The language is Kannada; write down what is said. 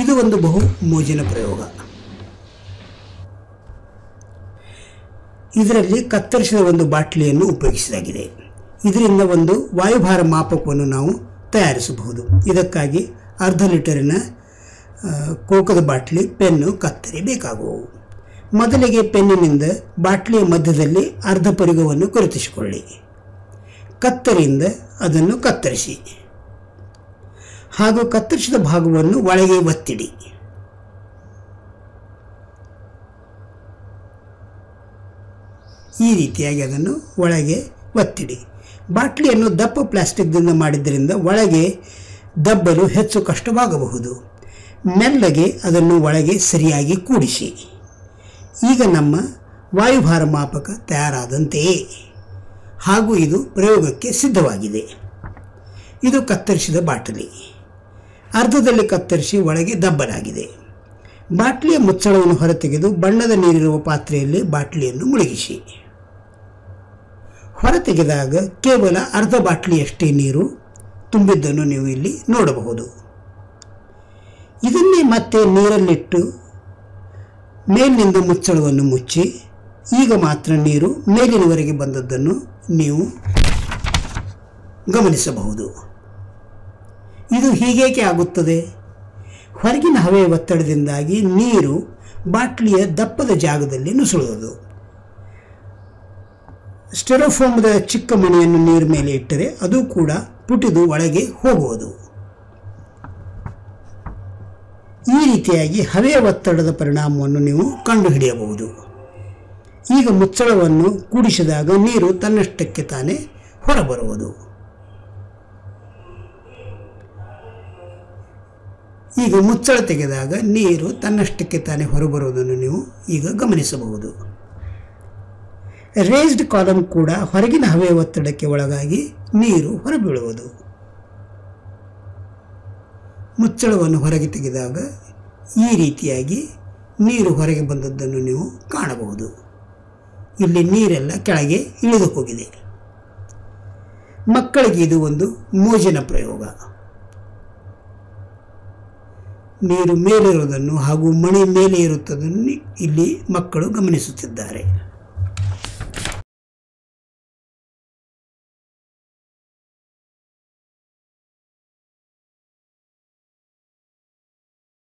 ಇದು ಒಂದು ಬಹು ಮೋಜಿನ ಪ್ರಯೋಗ ಇದರಲ್ಲಿ ಕತ್ತರಿಸಿದ ಒಂದು ಬಾಟ್ಲಿಯನ್ನು ಉಪಯೋಗಿಸಲಾಗಿದೆ ಇದರಿಂದ ಒಂದು ವಾಯುಭಾರ ಮಾಪಕವನ್ನು ನಾವು ತಯಾರಿಸಬಹುದು ಇದಕ್ಕಾಗಿ ಅರ್ಧ ಲೀಟರಿನ ಆ, ಕೋಕದ ಬಾಟ್ಲಿ ಪೆನ್ನು ಕತ್ತರಿ ಬೇಕಾಗುವವು ಮೊದಲಿಗೆ ಪೆನ್ನಿನಿಂದ ಬಾಟ್ಲಿಯ ಮಧ್ಯದಲ್ಲಿ ಅರ್ಧ ಪರಿಗವನ್ನು ಗುರುತಿಸಿಕೊಳ್ಳಿ ಕತ್ತರಿಯಿಂದ ಅದನ್ನು ಕತ್ತರಿಸಿ ಹಾಗೂ ಕತ್ತರಿಸಿದ ಭಾಗವನ್ನು ಒಳಗೆ ಒತ್ತಿಡಿ ಈ ರೀತಿಯಾಗಿ ಅದನ್ನು ಒಳಗೆ ಒತ್ತಿಡಿ ಬಾಟ್ಲಿಯನ್ನು ದಪ್ಪ ಪ್ಲಾಸ್ಟಿಕ್ದಿಂದ ಮಾಡಿದ್ದರಿಂದ ಒಳಗೆ ದಬ್ಬಲು ಹೆಚ್ಚು ಕಷ್ಟವಾಗಬಹುದು ಮೆಲ್ಲಗೆ ಅದನ್ನು ಒಳಗೆ ಸರಿಯಾಗಿ ಕೂಡಿಸಿ ಈಗ ನಮ್ಮ ವಾಯುಭಾರ ಮಾಪಕ ತಯಾರಾದಂತೆಯೇ ಹಾಗೂ ಇದು ಪ್ರಯೋಗಕ್ಕೆ ಸಿದ್ಧವಾಗಿದೆ ಇದು ಕತ್ತರಿಸಿದ ಬಾಟಲಿ ಅರ್ಧದಲ್ಲಿ ಕತ್ತರಿಸಿ ಒಳಗೆ ದಬ್ಬಲಾಗಿದೆ ಬಾಟ್ಲಿಯ ಮುಚ್ಚಳವನ್ನು ಹೊರತೆಗೆದು ಬಣ್ಣದ ನೀರಿರುವ ಪಾತ್ರೆಯಲ್ಲಿ ಬಾಟ್ಲಿಯನ್ನು ಮುಳುಗಿಸಿ ಹೊರತೆಗೆದಾಗ ಕೇವಲ ಅರ್ಧ ಬಾಟ್ಲಿಯಷ್ಟೇ ನೀರು ತುಂಬಿದ್ದನ್ನು ನೀವು ಇಲ್ಲಿ ನೋಡಬಹುದು ಇದನ್ನೇ ಮತ್ತೆ ನೀರಲ್ಲಿಟ್ಟು ಮೇಲಿನಿಂದ ಮುಚ್ಚಳವನ್ನು ಮುಚ್ಚಿ ಈಗ ಮಾತ್ರ ನೀರು ಮೇಲಿನವರೆಗೆ ಬಂದದ್ದನ್ನು ನೀವು ಗಮನಿಸಬಹುದು ಇದು ಹೀಗೇಕೆ ಆಗುತ್ತದೆ ಹೊರಗಿನ ಹವೆಯ ಒತ್ತಡದಿಂದಾಗಿ ನೀರು ಬಾಟ್ಲಿಯ ದಪ್ಪದ ಜಾಗದಲ್ಲಿ ನುಸುಳುವುದು ಸ್ಟೆರೋಫೋಮ್ದ ಚಿಕ್ಕ ಮಣಿಯನ್ನು ನೀರು ಮೇಲೆ ಇಟ್ಟರೆ ಅದು ಕೂಡ ಪುಟಿದು ಒಳಗೆ ಹೋಗುವುದು ಈ ರೀತಿಯಾಗಿ ಹವೆಯ ಒತ್ತಡದ ಪರಿಣಾಮವನ್ನು ನೀವು ಕಂಡುಹಿಡಿಯಬಹುದು ಈಗ ಮುಚ್ಚಳವನ್ನು ಕೂಡಿಸಿದಾಗ ನೀರು ತನ್ನಷ್ಟಕ್ಕೆ ತಾನೇ ಹೊರಬರುವುದು ಈಗ ಮುಚ್ಚಳ ತೆಗೆದಾಗ ನೀರು ತನ್ನಷ್ಟಕ್ಕೆ ತಾನೇ ಹೊರಬರುವುದನ್ನು ನೀವು ಈಗ ಗಮನಿಸಬಹುದು ರೇಸ್ಡ್ ಕಾಲಮ್ ಕೂಡ ಹೊರಗಿನ ಹವೆಯ ಒತ್ತಡಕ್ಕೆ ಒಳಗಾಗಿ ನೀರು ಹೊರಬೀಳುವುದು ಮುಚ್ಚಳವನ್ನು ಹೊರಗೆ ತೆಗೆದಾಗ ಈ ರೀತಿಯಾಗಿ ನೀರು ಹೊರಗೆ ಬಂದದ್ದನ್ನು ನೀವು ಕಾಣಬಹುದು ಇಲ್ಲಿ ನೀರೆಲ್ಲ ಕೆಳಗೆ ಇಳಿದು ಹೋಗಿದೆ ಮಕ್ಕಳಿಗೆ ಇದು ಒಂದು ಮೋಜಿನ ಪ್ರಯೋಗ ನೀರು ಮೇಲಿರುವುದನ್ನು ಹಾಗೂ ಮಣಿ ಮೇಲೆ ಇರುತ್ತದನ್ನು ಇಲ್ಲಿ ಮಕ್ಕಳು ಗಮನಿಸುತ್ತಿದ್ದಾರೆ